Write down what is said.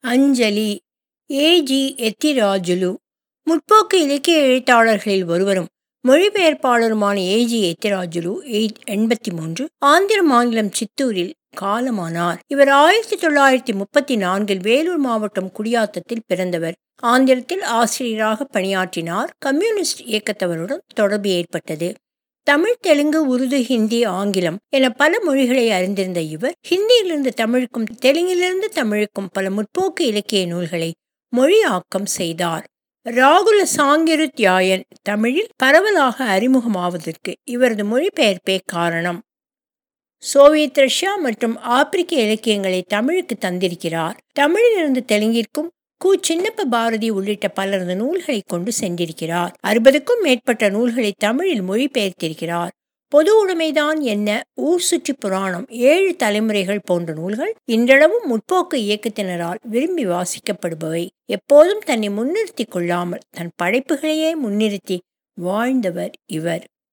அஞ்சலி AG Ethirajulu முற்போக்கு இலக்கிய எழுத்தாளர்களில் ஒருவரும் மொழிபெயர்ப்பாளருமான ஏஜி எத்திராஜுலு எண்பத்தி மூன்று ஆந்திர மாநிலம் சித்தூரில் காலமானார் இவர் ஆயிரத்தி தொள்ளாயிரத்தி முப்பத்தி நான்கில் வேலூர் மாவட்டம் குடியாத்தத்தில் பிறந்தவர் ஆந்திரத்தில் ஆசிரியராக பணியாற்றினார் கம்யூனிஸ்ட் இயக்கத்தவருடன் தொடர்பு ஏற்பட்டது தமிழ் தெலுங்கு உருது ஹிந்தி ஆங்கிலம் என பல மொழிகளை அறிந்திருந்த இவர் ஹிந்தியிலிருந்து தமிழுக்கும் தெலுங்கிலிருந்து தமிழுக்கும் பல முற்போக்கு இலக்கிய நூல்களை மொழியாக்கம் செய்தார் ராகுல சாங்கிருத்யாயன் தமிழில் பரவலாக அறிமுகமாவதற்கு இவரது மொழிபெயர்ப்பே காரணம் சோவியத் ரஷ்யா மற்றும் ஆப்பிரிக்க இலக்கியங்களை தமிழுக்கு தந்திருக்கிறார் தமிழிலிருந்து தெலுங்கிற்கும் கு சின்னப்ப பாரதி உள்ளிட்ட பலரது நூல்களை கொண்டு சென்றிருக்கிறார் அறுபதுக்கும் மேற்பட்ட நூல்களை தமிழில் மொழிபெயர்த்திருக்கிறார் பொது உடைமைதான் என்ன ஊர் சுற்றி புராணம் ஏழு தலைமுறைகள் போன்ற நூல்கள் இன்றளவும் முற்போக்கு இயக்கத்தினரால் விரும்பி வாசிக்கப்படுபவை எப்போதும் தன்னை முன்னிறுத்தி கொள்ளாமல் தன் படைப்புகளையே முன்னிறுத்தி வாழ்ந்தவர் இவர்